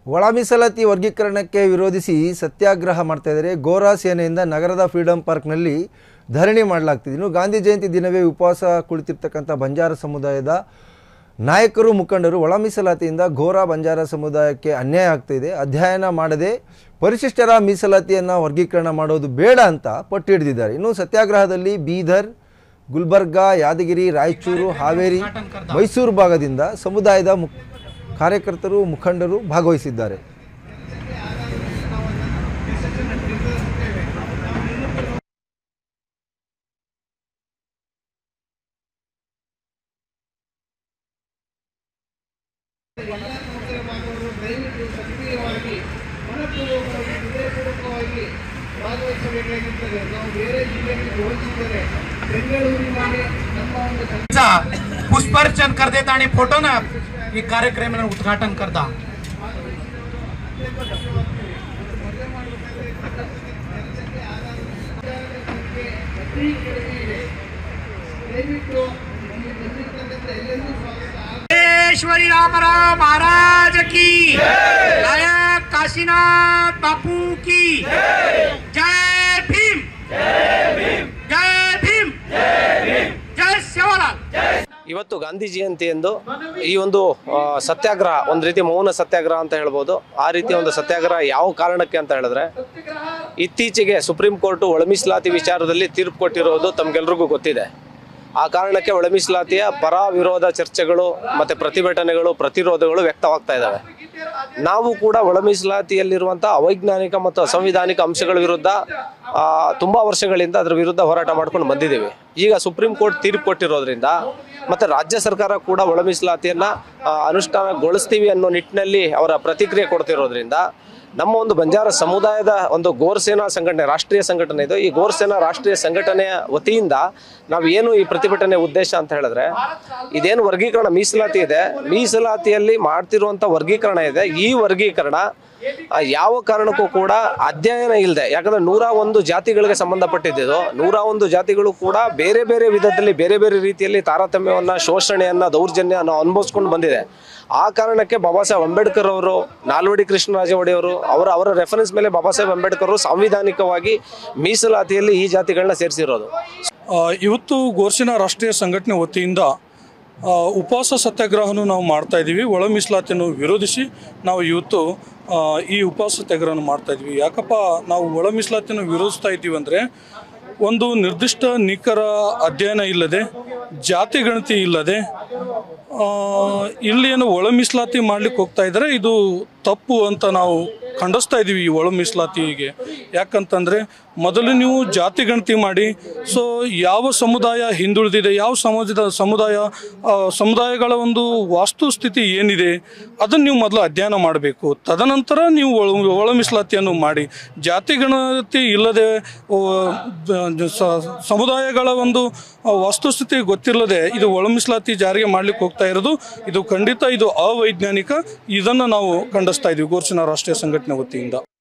ಒಳ ಮೀಸಲಾತಿ ವರ್ಗೀಕರಣಕ್ಕೆ ವಿರೋಧಿಸಿ ಸತ್ಯಾಗ್ರಹ ಮಾಡ್ತಾ ಇದ್ದಾರೆ ಗೋರಾ ಸೇನೆಯಿಂದ ನಗರದ ಫ್ರೀಡಂ ಪಾರ್ಕ್ನಲ್ಲಿ ಧರಣಿ ಮಾಡಲಾಗ್ತಿದೆ ಇನ್ನು ಗಾಂಧಿ ಜಯಂತಿ ದಿನವೇ ಉಪವಾಸ ಕುಳಿತಿರ್ತಕ್ಕಂಥ ಬಂಜಾರ ಸಮುದಾಯದ ನಾಯಕರು ಮುಖಂಡರು ಒಳ ಮೀಸಲಾತಿಯಿಂದ ಘೋರ ಬಂಜಾರ ಸಮುದಾಯಕ್ಕೆ ಅನ್ಯಾಯ ಆಗ್ತಿದೆ ಅಧ್ಯಯನ ಮಾಡದೆ ಪರಿಶಿಷ್ಟರ ಮೀಸಲಾತಿಯನ್ನು ವರ್ಗೀಕರಣ ಮಾಡೋದು ಬೇಡ ಅಂತ ಪಟ್ಟು ಹಿಡಿದಿದ್ದಾರೆ ಇನ್ನು ಸತ್ಯಾಗ್ರಹದಲ್ಲಿ ಬೀದರ್ ಗುಲ್ಬರ್ಗಾ ಯಾದಗಿರಿ ರಾಯಚೂರು ಹಾವೇರಿ ಮೈಸೂರು ಭಾಗದಿಂದ ಸಮುದಾಯದ ಮುಖ ಕಾರ್ಯಕರ್ತರು ಮುಖಂಡರು ಭಾಗವಹಿಸಿದ್ದಾರೆ पुष्पार्चन कर देता आणि फोटो ना ही कार्यक्रम उद्घाटन करता श्री रामराव महाराज की गायक काशीनाथ बापू की जय भीम जय भीम जय सेवालाल ಇವತ್ತು ಗಾಂಧಿ ಜಯಂತಿ ಎಂದು ಈ ಒಂದು ಆ, ಸತ್ಯಾಗ್ರಹ ಒಂದು ರೀತಿ ಮೌನ ಸತ್ಯಾಗ್ರಹ ಅಂತ ಹೇಳ್ಬೋದು ಆ ರೀತಿಯ ಒಂದು ಸತ್ಯಾಗ್ರಹ ಯಾವ ಕಾರಣಕ್ಕೆ ಅಂತ ಹೇಳಿದ್ರೆ ಇತ್ತೀಚೆಗೆ ಸುಪ್ರೀಂ ಕೋರ್ಟ್ ಒಳ ಮೀಸಲಾತಿ ವಿಚಾರದಲ್ಲಿ ತೀರ್ಪು ಕೊಟ್ಟಿರೋದು ತಮ್ಗೆಲ್ರಿಗೂ ಗೊತ್ತಿದೆ ಆ ಕಾರಣಕ್ಕೆ ಒಳ ಮೀಸಲಾತಿಯ ಪರ ವಿರೋಧ ಚರ್ಚೆಗಳು ಮತ್ತೆ ಪ್ರತಿಭಟನೆಗಳು ಪ್ರತಿರೋಧಗಳು ವ್ಯಕ್ತವಾಗ್ತಾ ಇದ್ದಾವೆ ನಾವು ಕೂಡ ಒಳ ಮೀಸಲಾತಿಯಲ್ಲಿರುವಂಥ ಅವೈಜ್ಞಾನಿಕ ಮತ್ತು ಅಸಂವಿಧಾನಿಕ ಅಂಶಗಳ ವಿರುದ್ಧ ಆ, ತುಂಬಾ ವರ್ಷಗಳಿಂದ ಅದರ ವಿರುದ್ಧ ಹೋರಾಟ ಮಾಡ್ಕೊಂಡು ಬಂದಿದ್ದೀವಿ ಈಗ ಸುಪ್ರೀಂ ಕೋರ್ಟ್ ತೀರ್ಪು ಕೊಟ್ಟಿರೋದ್ರಿಂದ ಮತ್ತೆ ರಾಜ್ಯ ಸರ್ಕಾರ ಕೂಡ ಒಳ ಮೀಸಲಾತಿಯನ್ನ ಆ, ಅನುಷ್ಠಾನಗೊಳಿಸ್ತೀವಿ ಅನ್ನೋ ನಿಟ್ಟಿನಲ್ಲಿ ಅವರ ಪ್ರತಿಕ್ರಿಯೆ ಕೊಡ್ತಿರೋದ್ರಿಂದ ನಮ್ಮ ಒಂದು ಬಂಜಾರ ಸಮುದಾಯದ ಒಂದು ಗೋರ್ಸೇನಾ ಸಂಘಟನೆ ರಾಷ್ಟ್ರೀಯ ಸಂಘಟನೆ ಇದು ಈ ಗೋರ್ಸೇನಾ ರಾಷ್ಟ್ರೀಯ ಸಂಘಟನೆಯ ವತಿಯಿಂದ ನಾವು ಏನು ಈ ಪ್ರತಿಭಟನೆ ಉದ್ದೇಶ ಅಂತ ಹೇಳಿದ್ರೆ ಇದೇನು ವರ್ಗೀಕರಣ ಮೀಸಲಾತಿ ಇದೆ ಮೀಸಲಾತಿಯಲ್ಲಿ ಮಾಡ್ತಿರುವಂತ ವರ್ಗೀಕರಣ ಇದೆ ಈ ವರ್ಗೀಕರಣ ಆ, ಯಾವ ಕಾರಣಕ್ಕೂ ಕೂಡ ಅಧ್ಯಯನ ಇಲ್ಲದೆ ಯಾಕಂದ್ರೆ ನೂರ ಒಂದು ಜಾತಿಗಳಿಗೆ ಸಂಬಂಧಪಟ್ಟಿದ್ದು ನೂರ ಒಂದು ಜಾತಿಗಳು ಕೂಡ ಬೇರೆ ಬೇರೆ ವಿಧದಲ್ಲಿ ಬೇರೆ ಬೇರೆ ರೀತಿಯಲ್ಲಿ ತಾರತಮ್ಯವನ್ನ ಶೋಷಣೆಯನ್ನ ದೌರ್ಜನ್ಯ ಅನುಭವಿಸ್ಕೊಂಡು ಬಂದಿದೆ ಆ ಕಾರಣಕ್ಕೆ ಬಾಬಾ ಸಾಹೇಬ್ ಅಂಬೇಡ್ಕರ್ ಅವರು ನಾಲ್ವಡಿ ಕೃಷ್ಣರಾಜ ಒಡೆಯವರು ಅವರ ಅವರ ರೆಫರೆನ್ಸ್ ಮೇಲೆ ಬಾಬಾ ಸಾಹೇಬ್ ಅಂಬೇಡ್ಕರ್ ಅವರು ಸಾಂವಿಧಾನಿಕವಾಗಿ ಮೀಸಲಾತಿಯಲ್ಲಿ ಈ ಜಾತಿಗಳನ್ನ ಸೇರಿಸಿರೋದು ಆ, ಇವತ್ತು ಗೋರ್ಸಿನ ರಾಷ್ಟ್ರೀಯ ಸಂಘಟನೆ ವತಿಯಿಂದ ಆ, ಉಪವಾಸ ಸತ್ಯಾಗ್ರಹವನ್ನು ನಾವು ಮಾಡ್ತಾ ಇದ್ದೀವಿ ಒಳ ಮೀಸಲಾತಿಯನ್ನು ವಿರೋಧಿಸಿ ನಾವು ಇವತ್ತು ಆ, ಈ ಉಪವಾಸ ಸತ್ಯಾಗ್ರಹವನ್ನು ಮಾಡ್ತಾ ಇದ್ವಿ ಯಾಕಪ್ಪ ನಾವು ಒಳ ಮೀಸಲಾತಿಯನ್ನು ವಿರೋಧಿಸ್ತಾ ಇದ್ದೀವಿ ಅಂದರೆ ಒಂದು ನಿರ್ದಿಷ್ಟ ನಿಖರ ಅಧ್ಯಯನ ಇಲ್ಲದೆ ಜಾತಿ ಗಣತಿ ಇಲ್ಲದೆ ಆ, ಇಲ್ಲಿ ಏನು ಒಳ ಮೀಸಲಾತಿ ಮಾಡ್ಲಿಕ್ಕೆ ಹೋಗ್ತಾ ಇದ್ದಾರೆ ಇದು ತಪ್ಪು ಅಂತ ನಾವು ಖಂಡಿಸ್ತಾ ಇದ್ದೀವಿ ಈ ಒಳ ಮೀಸಲಾತಿಗೆ ಯಾಕಂತಂದರೆ ಮೊದಲು ನೀವು ಜಾತಿ ಗಣತಿ ಮಾಡಿ ಸೊ ಯಾವ ಸಮುದಾಯ ಹಿಂದುಳಿದಿದೆ ಯಾವ ಸಮಾಜದ ಸಮುದಾಯ ಆ, ಸಮುದಾಯಗಳ ಒಂದು ವಾಸ್ತುಸ್ಥಿತಿ ಏನಿದೆ ಅದನ್ನು ನೀವು ಮೊದಲು ಅಧ್ಯಯನ ಮಾಡಬೇಕು ತದನಂತರ ನೀವು ಒಳ ಒಳ ಮೀಸಲಾತಿಯನ್ನು ಮಾಡಿ ಜಾತಿ ಗಣತಿ ಇಲ್ಲದೆ ಆ, ಜ- ಸ- ಸಮುದಾಯಗಳ ಒಂದು ಆ, ವಾಸ್ತುಸ್ಥಿತಿ ಗೊತ್ತಿಲ್ಲದೆ ಇದು ಒಳ ಮೀಸಲಾತಿ ಜಾರಿಗೆ ಮಾಡ್ಲಿಕ್ಕೆ ಹೋಗ್ತಾ ಇರೋದು ಇದು ಖಂಡಿತ ಇದು ಅವೈಜ್ಞಾನಿಕ ಇದನ್ನು ನಾವು ಖಂಡಿಸ್ತಾ ಇದ್ದೀವಿ ಗೋರ್ಚಿನ ರಾಷ್ಟ್ರೀಯ ಸಂಘಟನೆ ವತಿಯಿಂದ